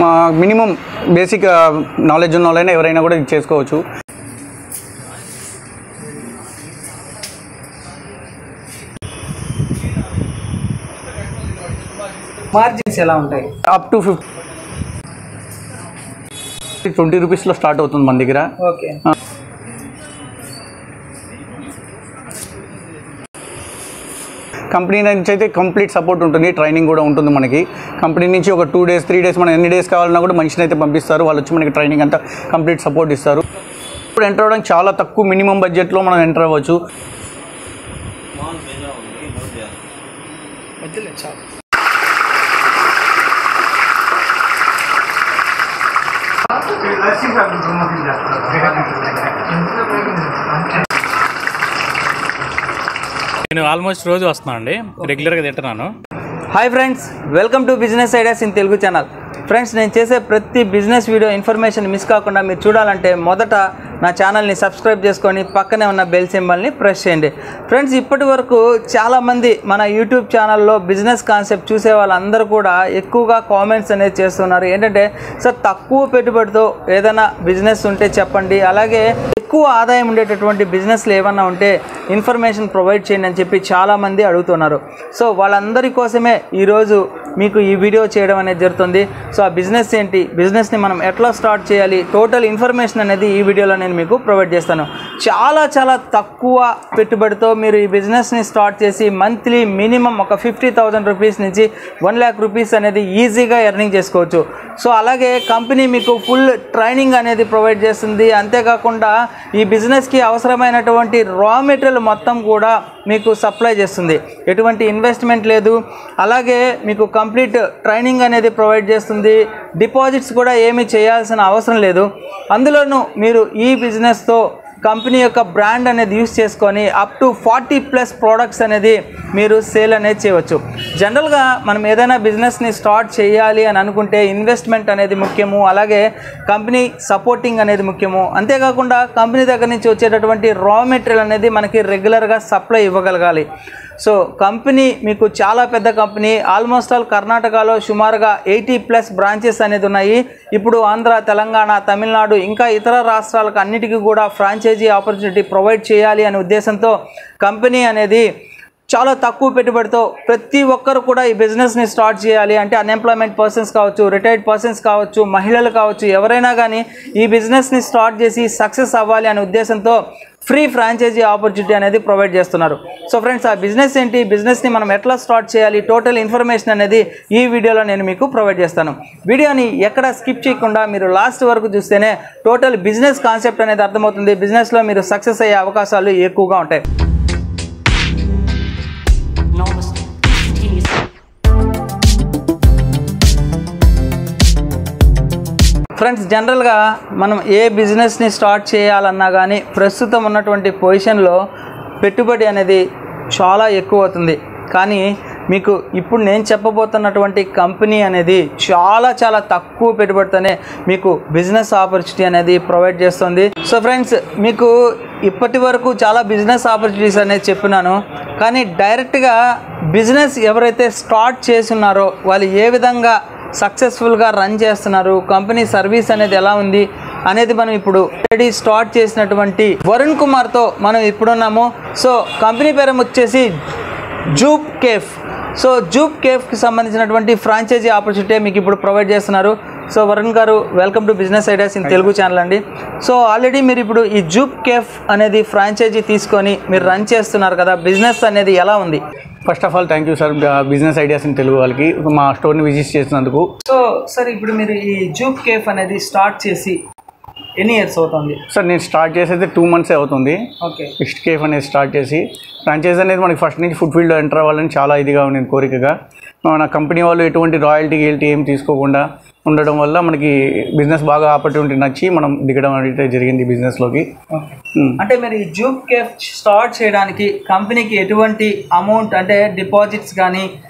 Minimum basic knowledge ఉన్న వాళ్ళైనా ఎవరైనా కూడా ఇది చేసుకోవచ్చు మార్జిన్స్ ఎలా ఉంటాయి అప్ టు ఫిఫ్టీ ట్వంటీ రూపీస్లో స్టార్ట్ అవుతుంది మన దగ్గర ఓకే కంపెనీ నుంచి అయితే కంప్లీట్ సపోర్ట్ ఉంటుంది ట్రైనింగ్ కూడా ఉంటుంది మనకి కంపెనీ నుంచి ఒక టూ డేస్ త్రీ డేస్ మనం ఎన్ని డేస్ కావాలన్నా కూడా మనిషిని అయితే పంపిస్తారు వాళ్ళు వచ్చి మనకి ట్రైనింగ్ అంతా కంప్లీట్ సపోర్ట్ ఇస్తారు ఇప్పుడు ఎంటర్ అవ్వడానికి చాలా తక్కువ మినిమం బడ్జెట్లో మనం ఎంటర్ అవ్వచ్చు వద్దులే చాలు నేను ఆల్మోస్ట్ రోజు వస్తున్నాను అండి రెగ్యులర్గా తింటున్నాను hi friends welcome to business ideas in Telugu channel friends నేను చేసే ప్రతి బిజినెస్ వీడియో ఇన్ఫర్మేషన్ మిస్ కాకుండా మీరు చూడాలంటే మొదట నా ఛానల్ని సబ్స్క్రైబ్ చేసుకొని పక్కనే ఉన్న బెల్ సింబల్ని ప్రెస్ చేయండి ఫ్రెండ్స్ ఇప్పటి వరకు చాలామంది మన యూట్యూబ్ ఛానల్లో బిజినెస్ కాన్సెప్ట్ చూసే వాళ్ళందరూ కూడా ఎక్కువగా కామెంట్స్ అనేది చేస్తున్నారు ఏంటంటే సార్ తక్కువ పెట్టుబడితో ఏదైనా బిజినెస్ ఉంటే చెప్పండి అలాగే ఎక్కువ ఆదాయం ఉండేటటువంటి బిజినెస్లు ఏమన్నా ఉంటే ఇన్ఫర్మేషన్ ప్రొవైడ్ చేయండి అని చెప్పి చాలామంది అడుగుతున్నారు సో వాళ్ళందరి కోసమే ఈరోజు మీకు ఈ వీడియో చేయడం అనేది జరుగుతుంది సో ఆ బిజినెస్ ఏంటి బిజినెస్ని మనం ఎట్లా స్టార్ట్ చేయాలి టోటల్ ఇన్ఫర్మేషన్ అనేది ఈ వీడియోలో నేను మీకు ప్రొవైడ్ చేస్తాను చాలా చాలా తక్కువ పెట్టుబడితో మీరు ఈ బిజినెస్ని స్టార్ట్ చేసి మంత్లీ మినిమం ఒక ఫిఫ్టీ థౌజండ్ రూపీస్ నుంచి వన్ ల్యాక్ రూపీస్ అనేది ఈజీగా ఎర్నింగ్ చేసుకోవచ్చు సో అలాగే కంపెనీ మీకు ఫుల్ ట్రైనింగ్ అనేది ప్రొవైడ్ చేస్తుంది అంతేకాకుండా ఈ బిజినెస్కి అవసరమైనటువంటి రా మెటీరియల్ మొత్తం కూడా మీకు సప్లై చేస్తుంది ఎటువంటి ఇన్వెస్ట్మెంట్ లేదు అలాగే మీకు కంప్లీట్ ట్రైనింగ్ అనేది ప్రొవైడ్ చేస్తుంది డిపాజిట్స్ కూడా ఏమీ చేయాల్సిన అవసరం లేదు అందులోనూ మీరు ఈ బిజినెస్తో కంపెనీ యొక్క బ్రాండ్ అనేది యూస్ చేసుకొని up to forty plus products అనేది మీరు సేల్ అనేది చేయవచ్చు జనరల్గా మనం ఏదైనా బిజినెస్ని స్టార్ట్ చేయాలి అని అనుకుంటే ఇన్వెస్ట్మెంట్ అనేది ముఖ్యము అలాగే కంపెనీ సపోర్టింగ్ అనేది ముఖ్యము అంతేకాకుండా కంపెనీ దగ్గర నుంచి వచ్చేటటువంటి రా మెటీరియల్ అనేది మనకి రెగ్యులర్గా సప్లై ఇవ్వగలగాలి సో కంపెనీ మీకు చాలా పెద్ద కంపెనీ ఆల్మోస్ట్ ఆల్ కర్ణాటకలో సుమారుగా ఎయిటీ ప్లస్ బ్రాంచెస్ అనేది ఉన్నాయి ఇప్పుడు ఆంధ్ర తెలంగాణ తమిళనాడు ఇంకా ఇతర రాష్ట్రాలకు అన్నిటికీ కూడా ఫ్రాంచైజీ ఆపర్చునిటీ ప్రొవైడ్ చేయాలి అనే ఉద్దేశంతో కంపెనీ అనేది చాలా తక్కువ పెట్టుబడితో ప్రతి ఒక్కరు కూడా ఈ బిజినెస్ని స్టార్ట్ చేయాలి అంటే అన్ఎంప్లాయ్మెంట్ పర్సన్స్ కావచ్చు రిటైర్డ్ పర్సన్స్ కావచ్చు మహిళలు కావచ్చు ఎవరైనా కానీ ఈ బిజినెస్ని స్టార్ట్ చేసి సక్సెస్ అవ్వాలి అనే ఉద్దేశంతో ఫ్రీ ఫ్రాంచైజీ ఆపర్చునిటీ అనేది ప్రొవైడ్ చేస్తున్నారు సో ఫ్రెండ్స్ ఆ బిజినెస్ ఏంటి బిజినెస్ని మనం ఎట్లా స్టార్ట్ చేయాలి టోటల్ ఇన్ఫర్మేషన్ అనేది ఈ వీడియోలో నేను మీకు ప్రొవైడ్ చేస్తాను వీడియోని ఎక్కడ స్కిప్ చేయకుండా మీరు లాస్ట్ వరకు చూస్తేనే టోటల్ బిజినెస్ కాన్సెప్ట్ అనేది అర్థమవుతుంది బిజినెస్లో మీరు సక్సెస్ అయ్యే అవకాశాలు ఎక్కువగా ఉంటాయి enormous instantaneous ఫ్రెండ్స్ జనరల్గా మనం ఏ బిజినెస్ని స్టార్ట్ చేయాలన్నా కానీ ప్రస్తుతం ఉన్నటువంటి పొజిషన్లో పెట్టుబడి అనేది చాలా ఎక్కువ అవుతుంది కానీ మీకు ఇప్పుడు నేను చెప్పబోతున్నటువంటి కంపెనీ అనేది చాలా చాలా తక్కువ పెట్టుబడితోనే మీకు బిజినెస్ ఆపర్చునిటీ అనేది ప్రొవైడ్ చేస్తుంది సో ఫ్రెండ్స్ మీకు ఇప్పటి వరకు చాలా బిజినెస్ ఆపర్చునిటీస్ అనేది చెప్పినాను కానీ డైరెక్ట్గా బిజినెస్ ఎవరైతే స్టార్ట్ చేస్తున్నారో వాళ్ళు ఏ విధంగా సక్సెస్ఫుల్గా రన్ చేస్తున్నారు కంపెనీ సర్వీస్ అనేది ఎలా ఉంది అనేది మనం ఇప్పుడు ఆల్రెడీ స్టార్ట్ చేసినటువంటి వరుణ్ కుమార్తో మనం ఇప్పుడున్నాము సో కంపెనీ పేరు వచ్చేసి జూప్ కేఫ్ సో జూప్ కేఫ్కి సంబంధించినటువంటి ఫ్రాంచైజీ ఆపర్చునిటీ మీకు ఇప్పుడు ప్రొవైడ్ చేస్తున్నారు సో వరుణ్ గారు welcome to business ideas in Telugu channel అండి సో ఆల్రెడీ మీరు ఇప్పుడు ఈ జూప్ కేఫ్ అనేది ఫ్రాంచైజీ తీసుకొని మీరు రన్ చేస్తున్నారు కదా బిజినెస్ అనేది ఎలా ఉంది first of all thank you sir business ideas in Telugu వాళ్ళకి మా స్టోర్ని విజిట్ చేసినందుకు సో సార్ ఇప్పుడు మీరు ఈ జూప్ కేఫ్ అనేది స్టార్ట్ చేసి ఎన్ని ఇయర్స్ అవుతుంది సార్ నేను స్టార్ట్ చేసేది టూ మంత్స్ అవుతుంది ఓకే ఫిస్ట్ కేఫ్ అనేది స్టార్ట్ చేసి ఫ్రాంచైజ్ అనేది మనకి ఫస్ట్ నుంచి ఫుడ్ ఫీల్డ్లో ఎంటర్ అవ్వాలని చాలా ఇదిగా ఉండేది కోరికగా మన కంపెనీ వాళ్ళు ఎటువంటి రాయల్టీ గిల్టీ ఏం తీసుకోకుండా ఉండడం వల్ల మనకి బిజినెస్ బాగా ఆపర్చునిటీ నచ్చి మనం దిగడం అనేది జరిగింది బిజినెస్లోకి ఓకే అంటే మీరు ఈ జూప్ కేఫ్ స్టార్ట్ చేయడానికి కంపెనీకి ఎటువంటి అమౌంట్ అంటే డిపాజిట్స్ కానీ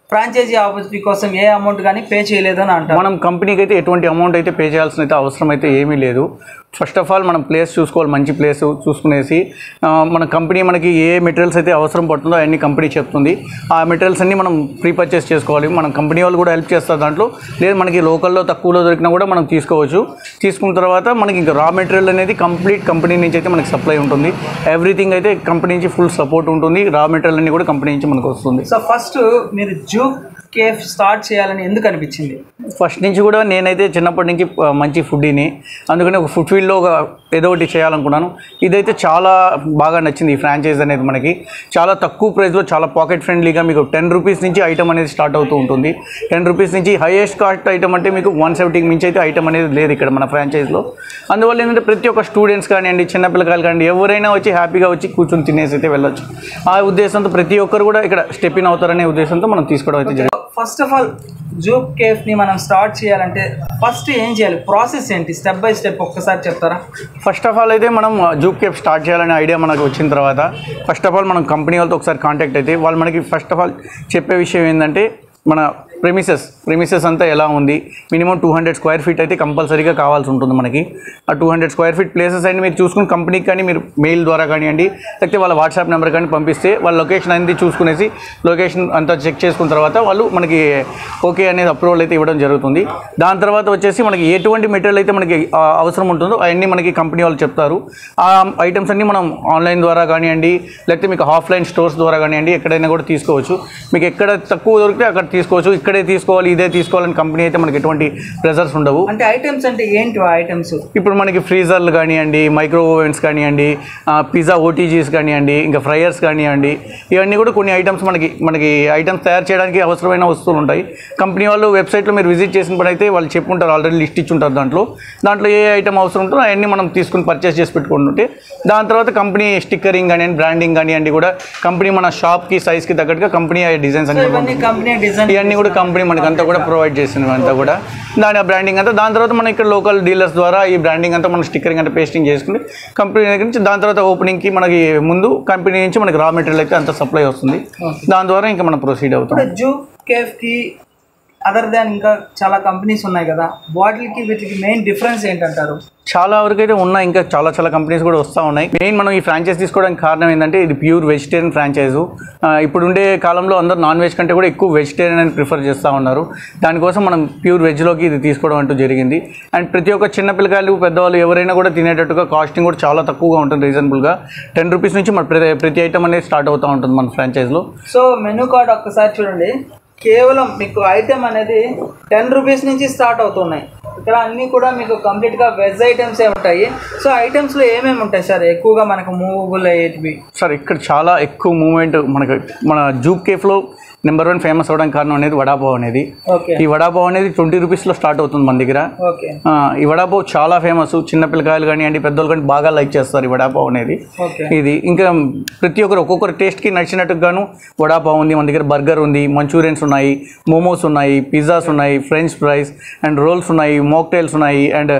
ఫ్రాంచైజీ ఆపర్చునిటీ కోసం ఏ అమౌంట్ కానీ పే చేయలేదు అని అంటారు మనం కంపెనీకి అయితే ఎటువంటి అమౌంట్ అయితే పే చేయాల్సిన అయితే అవసరం అయితే ఏమీ లేదు ఫస్ట్ ఆఫ్ ఆల్ మనం ప్లేస్ చూసుకోవాలి మంచి ప్లేస్ చూసుకునేసి ఆ, మన కంపెనీ మనకి ఏ మెటీరియల్స్ అయితే అవసరం పడుతుందో అవన్నీ కంపెనీ చెప్తుంది ఆ మెటీరియల్స్ అన్ని మనం ప్రీ పర్చేస్ చేసుకోవాలి మనం కంపెనీ వాళ్ళు కూడా హెల్ప్ చేస్తారు దాంట్లో లేదు మనకి లోకల్లో తక్కువలో దొరికినా కూడా మనం తీసుకోవచ్చు తీసుకున్న తర్వాత మనకి ఇంకా రా మెటీరియల్ అనేది కంప్లీట్ కంపెనీ నుంచి అయితే మనకి సప్లై ఉంటుంది ఎవ్రీథింగ్ అయితే కంపెనీ నుంచి ఫుల్ సపోర్ట్ ఉంటుంది రా మెటీరియల్ అన్ని కూడా కంపెనీ నుంచి మనకు వస్తుంది సో ఫస్ట్ మీరు జూక్ కేఫ్ స్టార్ట్ చేయాలని ఎందుకు అనిపించింది ఫస్ట్ నుంచి కూడా నేనైతే చిన్నప్పటి నుంచి ఆ, మంచి ఫుడ్డీని అందుకని ఒక ఫుడ్ ఫీల్డ్లో ఒక ఏదో ఒకటి చేయాలనుకున్నాను ఇదైతే చాలా బాగా నచ్చింది ఈ ఫ్రాంచైజ్ అనేది మనకి చాలా తక్కువ ప్రైస్లో చాలా పాకెట్ ఫ్రెండ్లీగా మీకు టెన్ రూపీస్ నుంచి ఐటమ్ అనేది స్టార్ట్ అవుతూ ఉంటుంది టెన్ రూపీస్ నుంచి హైయెస్ట్ కాస్ట్ ఐటమ్ అంటే మీకు వన్ సెవెంటీకి మించి అయితే ఐటమ్ అనేది లేదు ఇక్కడ మన ఫ్రాంచైజ్లో అందువల్ల ఏంటంటే ప్రతి ఒక్క స్టూడెంట్స్ కానివ్వండి చిన్నపిల్లకాయలు కానివ్వండి ఎవరైనా వచ్చి హ్యాపీగా వచ్చి కూర్చొని తినేసి అయితే వెళ్ళొచ్చు ఆ ఉద్దేశంతో ప్రతి ఒక్కరు కూడా ఇక్కడ స్టెప్ ఇన్ అవుతారనే ఉద్దేశంతో మనం తీసుకోవడం అయితే జరిగింది first of all Zook cafe ని మనం స్టార్ట్ చేయాలంటే ఫస్ట్ ఏం చేయాలి ప్రాసెస్ ఏంటి స్టెప్ బై స్టెప్ ఒక్కసారి చెప్తారా ఫస్ట్ ఆఫ్ ఆల్ అయితే మనం జూప్ కేప్ స్టార్ట్ చేయాలనే ఐడియా మనకు వచ్చిన తర్వాత ఫస్ట్ ఆఫ్ ఆల్ మనం కంపెనీ వాళ్ళతో ఒకసారి కాంటాక్ట్ అయితే వాళ్ళు మనకి ఫస్ట్ ఆఫ్ ఆల్ చెప్పే విషయం ఏంటంటే మన ప్రెమిసెస్ ప్రెమిసెస్ అంతా ఎలా ఉంది minimum two hundred square feet అయితే కంపల్సరీగా కావాల్సి ఉంటుంది మనకి ఆ two hundred square feet places అన్ని మీరు చూసుకుని కంపెనీకి కానీ మీరు మెయిల్ ద్వారా కానివ్వండి లేకపోతే వాళ్ళ వాట్సాప్ నెంబర్ కానీ పంపిస్తే వాళ్ళ లొకేషన్ అనేది చూసుకునేసి లొకేషన్ అంతా చెక్ చేసుకున్న తర్వాత వాళ్ళు మనకి ఓకే అనేది అప్రూవల్ అయితే ఇవ్వడం జరుగుతుంది దాని తర్వాత వచ్చేసి మనకి ఎటువంటి మెటీరియల్ అయితే మనకి ఆ, అవసరం ఉంటుందో అవన్నీ మనకి కంపెనీ వాళ్ళు చెప్తారు ఆ ఐటమ్స్ అన్ని మనం ఆన్లైన్ ద్వారా కానివ్వండి లేకపోతే మీకు ఆఫ్లైన్ స్టోర్స్ ద్వారా కానివ్వండి ఎక్కడైనా కూడా తీసుకోవచ్చు మీకు ఎక్కడ తక్కువ దొరికితే అక్కడ తీసుకోవచ్చు ఇక్కడే తీసుకోవాలి ఇదే తీసుకోవాలని కంపెనీ అయితే మనకి ఎటువంటి ప్రెజర్స్ ఉండవు అంటే ఐటమ్స్ అంటే ఏంటి ఆ ఐటమ్స్ ఇప్పుడు మనకి ఫ్రీజర్లు కానివ్వండి మైక్రో ఓవెన్స్ కానివ్వండి పిజ్జా ఓటీజీస్ కానివ్వండి ఇంకా ఫ్రైయర్స్ కానివ్వండి ఇవన్నీ కూడా కొన్ని ఐటమ్స్ మనకి మనకి ఐటమ్స్ తయారు చేయడానికి అవసరమైన వస్తువులు ఉంటాయి కంపెనీ వాళ్ళు వెబ్సైట్లో మీరు విజిట్ చేసిన పని అయితే వాళ్ళు చెప్పుంటారు ఆల్రెడీ లిస్ట్ ఇచ్చి ఉంటారు దాంట్లో దాంట్లో ఏ ఐటమ్ అవసరం ఉంటుందో అవన్నీ మనం తీసుకుని పర్చేస్ చేసి పెట్టుకుంటుంటే దాని తర్వాత కంపెనీ స్టిక్కరింగ్ కానివ్వండి బ్రాండింగ్ కానివ్వండి కూడా కంపెనీ మన షాప్కి సైజ్కి తగ్గట్టుగా కంపెనీ డిజైన్స్ సో అన్ని ఇవన్నీ కంపెనీ డిజైన్ ఇవన్నీ కూడా కంపెనీ మనకి అంతా కూడా ప్రొవైడ్ చేసినవి అంతా కూడా దాని ఆ బ్రాండింగ్ అంతా దాని తర్వాత మనం ఇక్కడ లోకల్ డీలర్స్ ద్వారా ఈ బ్రాండింగ్ అంతా మనం స్టిక్కరింగ్ అంటే పేస్టింగ్ చేసుకుని కంపెనీ దగ్గర నుంచి దాని తర్వాత ఓపెనింగ్కి మనకి ముందు కంపెనీ నుంచి మనకి రా మెటీరియల్ అయితే అంత సప్లై వస్తుంది దాని ద్వారా ఇంకా మనం ప్రొసీడ్ అవుతాం ఇప్పుడు జూక్ కేఫ్ కి అదర్ దాన్ ఇంకా చాలా కంపెనీస్ ఉన్నాయి కదా వాటికి వీటికి మెయిన్ డిఫరెన్స్ ఏంటంటారు చాలా వరకు అయితే ఉన్నాయి ఇంకా చాలా చాలా కంపెనీస్ కూడా వస్తూ ఉన్నాయి మెయిన్ మనం ఈ ఫ్రాంచైజ్ తీసుకోవడానికి కారణం ఏంటంటే ఇది ప్యూర్ వెజిటేరియన్ ఫ్రాంచైజు ఇప్పుడు ఉండే కాలంలో అందరూ నాన్ వెజ్ కంటే కూడా ఎక్కువ వెజిటేరియన్ అని ప్రిఫర్ చేస్తూ ఉన్నారు దానికోసం మనం ప్యూర్ వెజ్లోకి ఇది తీసుకోవడం అంటూ జరిగింది అండ్ ప్రతి ఒక్క చిన్న పిల్లకాయలు పెద్దవాళ్ళు ఎవరైనా కూడా తినేటట్టుగా కాస్టింగ్ కూడా చాలా తక్కువగా ఉంటుంది రీజనబుల్గా టెన్ రూపీస్ నుంచి మన ప్రతి ప్రతి ఐటమ్ అనేది స్టార్ట్ అవుతూ ఉంటుంది మన ఫ్రాంచైజ్లో సో మెనూ కార్డ్ ఒక్కసారి చూడండి కేవలం మీకు ఐటెం అనేది టెన్ రూపీస్ నుంచి స్టార్ట్ అవుతున్నాయి ఇక్కడ అన్నీ కూడా మీకు కంప్లీట్గా వెజ్ ఐటమ్స్ ఏ ఉంటాయి సో ఐటమ్స్లో ఏమేమి ఉంటాయి సార్ ఎక్కువగా మనకు మూవబుల్ అయ్యేటివి సార్ ఇక్కడ చాలా ఎక్కువ మూమెంట్ మనకి మన జూప్ కేఫ్లో నెంబర్ వన్ ఫేమస్ అవ్వడానికి కారణం అనేది వడాపావ్ అనేది ఓకే ఈ వడాపావ్ అనేది ట్వంటీ రూపీస్లో స్టార్ట్ అవుతుంది మన దగ్గర ఓకే ఆ, ఈ వడాపావ్ చాలా ఫేమస్ చిన్న పిల్లకాయలు కానివ్వండి పెద్దోళ్ళు కానీ బాగా లైక్ చేస్తారు ఈ వడాపావ్ అనేది ఓకే ఇది ఇంకా ప్రతి ఒక్కరు ఒక్కొక్కరు టేస్ట్కి నచ్చినట్టుగాను వడాపావ్ ఉంది మన దగ్గర బర్గర్ ఉంది మంచూరియన్స్ ఉన్నాయి మోమోస్ ఉన్నాయి పిజ్జాస్ ఉన్నాయి ఫ్రెంచ్ ఫ్రైస్ అండ్ రోల్స్ ఉన్నాయి మోక్టైల్స్ ఉన్నాయి అండ్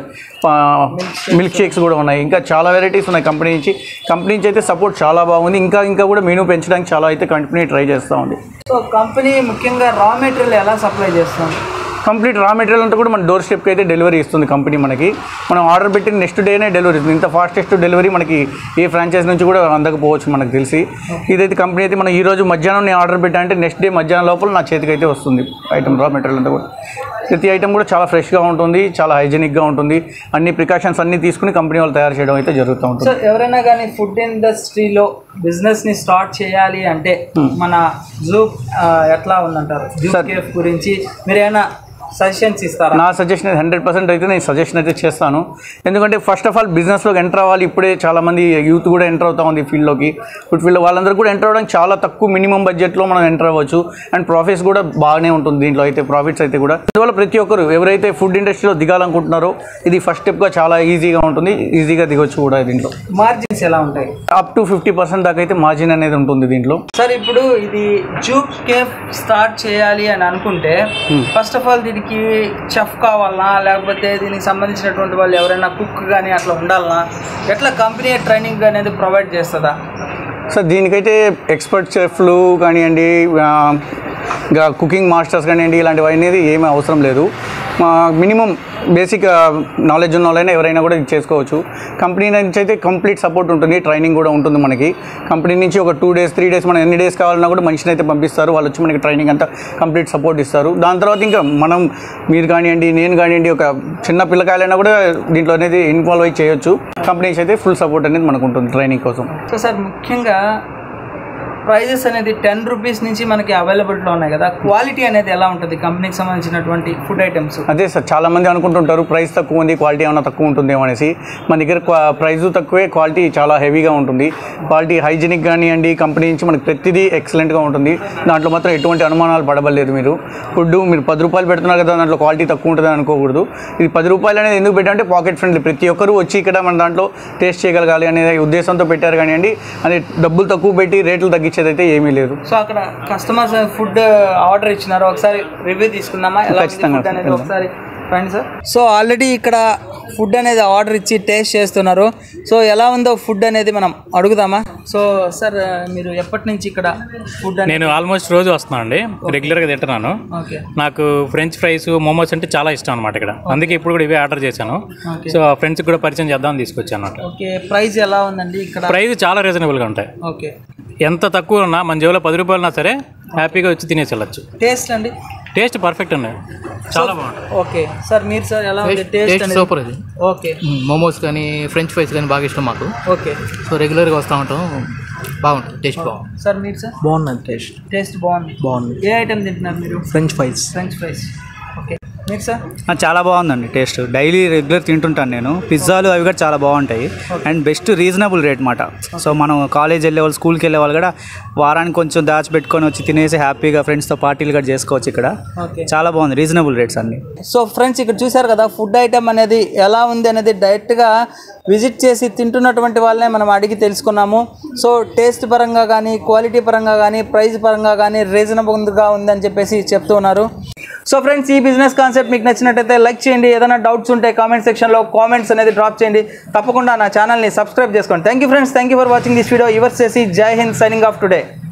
మిల్క్ షేక్స్ కూడా ఉన్నాయి ఇంకా చాలా వెరైటీస్ ఉన్నాయి కంపెనీ నుంచి కంపెనీ నుంచి అయితే సపోర్ట్ చాలా బాగుంది ఇంకా ఇంకా కూడా మెనూ పెంచడానికి చాలా అయితే కంపెనీ ట్రై చేస్తూ ఉంది సో కంపెనీ ముఖ్యంగా రా మెటీరియల్ ఎలా సప్లై చేస్తాం కంప్లీట్ రా మెటీరియల్ అంతా కూడా మన డోర్ స్టెప్కి అయితే డెలివరీ ఇస్తుంది కంపెనీ మనకి మనం ఆర్డర్ పెట్టిన నెక్స్ట్ డేనే డెలివరీ ఇస్తుంది ఇంత ఫాస్టెస్ట్ డెలివరీ మనకి ఏ ఫ్రాంచైజ్ నుంచి కూడా అందకపోవచ్చు మనకు తెలిసి ఇదైతే కంపెనీ అయితే మనం ఈ రోజు మధ్యాహ్నం నేను ఆర్డర్ పెట్టా అంటే నెక్స్ట్ డే మధ్యాహ్నం లోపల నా చేతికి అయితే వస్తుంది ఐటమ్ రా మెటీరియల్ అంతా కూడా ప్రతి ఐటమ్ కూడా చాలా ఫ్రెష్గా ఉంటుంది చాలా హైజీనిక్గా ఉంటుంది అన్ని ప్రికాషన్స్ అన్ని తీసుకుని కంపెనీ వాళ్ళు తయారు చేయడం అయితే జరుగుతూ ఉంటుంది సో ఎవరైనా కానీ ఫుడ్ ఇండస్ట్రీలో బిజినెస్ ని స్టార్ట్ చేయాలి అంటే మన జూ ఎట్లా ఉందంటారు జూ Sir. కేఫ్ గురించి మీరు ఏమైనా సజెషన్స్ ఇస్తారా నా సజెషన్ హండ్రెడ్ పర్సెంట్ అయితే నేను సజెషన్ అయితే చేస్తాను ఎందుకంటే ఫస్ట్ ఆఫ్ ఆల్ బిజినెస్లోకి ఎంటర్ అవ్వాలి ఇప్పుడే చాలామంది యూత్ కూడా ఎంటర్ అవుతా ఉంది ఫీల్డ్లోకి ఫుడ్ ఫీల్డ్ వాళ్ళందరూ కూడా ఎంటర్ అవ్వడానికి చాలా తక్కువ మినిమం బడ్జెట్లో మనం ఎంటర్ అవ్వచ్చు అండ్ ప్రాఫిట్స్ కూడా బాగానే ఉంటుంది దీంట్లో అయితే ప్రాఫిట్స్ అయితే కూడా అందువల్ల ప్రతి ఒక్కరు ఎవరైతే ఫుడ్ ఇండస్ట్రీలో దిగాలనుకుంటున్నారో ఇది ఫస్ట్ స్టెప్గా చాలా ఈజీగా ఉంటుంది ఈజీగా దిగొచ్చు కూడా దీంట్లో మార్జిన్స్ ఎలా ఉంటాయి అప్ టు ఫిఫ్టీ పర్సెంట్ దాకా అయితే మార్జిన్ అనేది ఉంటుంది దీంట్లో సార్ ఇప్పుడు ఇది జూప్ కేఫ్ స్టార్ట్ చేయాలి అని అనుకుంటే ఫస్ట్ ఆఫ్ ఆల్ దీనికి చెఫ్ కావాలనా లేకపోతే దీనికి సంబంధించినటువంటి వాళ్ళు ఎవరైనా కుక్ కానీ అట్లా ఉండాలనా ఎట్లా కంపెనీ ట్రైనింగ్ అనేది ప్రొవైడ్ చేస్తుందా సార్ దీనికైతే ఎక్స్పర్ట్ చెఫ్లు కానివ్వండి ఆ, ఇంకా కుకింగ్ మాస్టర్స్ కానివ్వండి ఇలాంటివి అనేది ఏమీ అవసరం లేదు మినిమం బేసిక్ నాలెడ్జ్ ఉన్న వాళ్ళైనా ఎవరైనా కూడా ఇది చేసుకోవచ్చు కంపెనీ నుంచి అయితే కంప్లీట్ సపోర్ట్ ఉంటుంది ట్రైనింగ్ కూడా ఉంటుంది మనకి కంపెనీ నుంచి ఒక టూ డేస్ త్రీ డేస్ మనం ఎన్ని డేస్ కావాలన్నా కూడా మనిషిని అయితే పంపిస్తారు వాళ్ళు వచ్చి మనకి ట్రైనింగ్ అంతా కంప్లీట్ సపోర్ట్ ఇస్తారు దాని తర్వాత ఇంకా మనం మీరు కానివ్వండి నేను కానివ్వండి ఒక చిన్న పిల్లకాయలైనా కూడా దీంట్లో అనేది ఇన్వాల్వ్ అయి చేయొచ్చు కంపెనీస్ అయితే ఫుల్ సపోర్ట్ అనేది మనకు ఉంటుంది ట్రైనింగ్ కోసం సో సార్ ముఖ్యంగా ప్రైజెస్ అనేది టెన్ రూపీస్ నుంచి మనకి అవైలబిలిటీలో ఉన్నాయి కదా క్వాలిటీ అనేది ఎలా ఉంటుంది కంపెనీకి సంబంధించినటువంటి ఫుడ్ ఐటమ్స్ అదే సార్ చాలా మంది అనుకుంటుంటారు ప్రైస్ తక్కువ ఉంది క్వాలిటీ ఏమైనా తక్కువ ఉంటుందేమో అనేసి మన దగ్గర ప్రైస్ తక్కువే క్వాలిటీ చాలా హెవీగా ఉంటుంది క్వాలిటీ హైజీనిక్ కానివ్వండి కంపెనీ నుంచి మనకి ప్రతిదీ ఎక్సలెంట్గా ఉంటుంది దాంట్లో మాత్రం ఎటువంటి అనుమానాలు పడబలేదు మీరు ఫుడ్ మీరు పది రూపాయలు పెడుతున్నారు కదా దాంట్లో క్వాలిటీ తక్కువ ఉంటుంది అనుకోకూడదు ఇది పది రూపాయలు అనేది ఎందుకు పెట్టారంటే పాకెట్ ఫ్రెండ్లీ ప్రతి ఒక్కరు వచ్చి ఇక్కడ మన దాంట్లో టేస్ట్ చేయగలగాలి అనే ఉద్దేశంతో పెట్టారు కానివ్వండి అది డబ్బులు తక్కువ పెట్టి రేట్లు తగ్గించేది అయితే ఏమీ లేదు సో అక్కడ కస్టమర్స్ ఫుడ్ ఆర్డర్ ఇచ్చినారు ఒకసారి రివ్యూ తీసుకుందామా ఎలా ఉంది ఖచ్చితంగా, ఫుడ్ అనేది ఒకసారి రండి సార్ సో ఆల్రెడీ ఇక్కడ ఫుడ్ అనేది ఆర్డర్ ఇచ్చి టేస్ట్ చేస్తున్నారు సో ఎలా ఉందో ఫుడ్ అనేది మనం అడుగుదామా సో సార్ మీరు ఎప్పటి నుంచి ఇక్కడ ఫుడ్ అనేది నేను ఆల్మోస్ట్ రోజు వస్తున్నాను అండి రెగ్యులర్గా తింటున్నాను ఓకే నాకు ఫ్రెంచ్ ఫ్రైస్ మోమోస్ అంటే చాలా ఇష్టం అనమాట ఇక్కడ అందుకే ఇప్పుడు కూడా ఇవే ఆర్డర్ చేశాను ఓకే సో ఫ్రెండ్స్కి కూడా పరిచయం చేద్దామని తీసుకొచ్చాను అనమాట ఓకే ప్రైస్ ఎలా ఉందండి ఇక్కడ ప్రైస్ చాలా రీజనబుల్గా ఉంటాయి ఓకే ఎంత తక్కువ ఉన్నా మన జేబులో పది రూపాయలు ఉన్నా సరే హ్యాపీగా వచ్చి తినేసి వెళ్ళచ్చు టేస్ట్ అండి టేస్ట్ పర్ఫెక్ట్ ఉన్నాయి చాలా బాగుంటుంది ఓకే సార్ మీరు సార్ ఎలా ఉంది టేస్ట్ టేస్ట్ అనేది సూపర్ ఇది ఓకే మోమోస్ కానీ ఫ్రెంచ్ ఫ్రైస్ కానీ బాగా ఇష్టం మాకు ఓకే సో రెగ్యులర్గా వస్తూ ఉంటాం బాగుంటుంది టేస్ట్ బాగుంది సార్ మీరు సార్ బాగున్నది టేస్ట్ టేస్ట్ బాగుంది బాగుంది ఏ ఐటమ్ తింటున్నారు మీరు French fries French fries okay మీరు సార్ చాలా బాగుందండి టేస్ట్ డైలీ రెగ్యులర్ తింటుంటాను నేను పిజ్జాలు అవి కూడా చాలా బాగుంటాయి అండ్ బెస్ట్ రీజనబుల్ రేట్ మాట సో మనం కాలేజ్ వెళ్ళే వాళ్ళు స్కూల్కి వెళ్ళే వాళ్ళు కూడా వారానికి కొంచెం దాచిపెట్టుకొని వచ్చి తినేసి హ్యాపీగా ఫ్రెండ్స్తో పార్టీలు కూడా చేసుకోవచ్చు ఇక్కడ ఓకే చాలా బాగుంది రీజనబుల్ రేట్స్ అన్ని సో ఫ్రెండ్స్ ఇక్కడ చూశారు కదా ఫుడ్ ఐటమ్ అనేది ఎలా ఉంది అనేది డైరెక్ట్గా విజిట్ చేసి తింటున్నటువంటి వాళ్ళనే మనం అడిగి తెలుసుకున్నాము సో టేస్ట్ పరంగా కానీ క్వాలిటీ పరంగా కానీ ప్రైస్ పరంగా కానీ రీజనబుల్గా ఉందని చెప్పేసి చెప్తూ ఉన్నారు సో ఫ్రెండ్స్ ఈ బిజినెస్ కాన్సెప్ట్ మీకు నచ్చినట్టయితే లైక్ చేయండి ఏదైనా డౌట్స్ ఉంటే కామెంట్ సెక్షన్లో కామెంట్స్ అనేది డ్రాప్ చేయండి తప్పకుండా నా ఛానల్ని సబ్స్క్రైబ్ చేసుకోండి thank you friends thank you for watching this video యువర్స్ చేసి జై హింద్ సైనింగ్ ఆఫ్ టుడే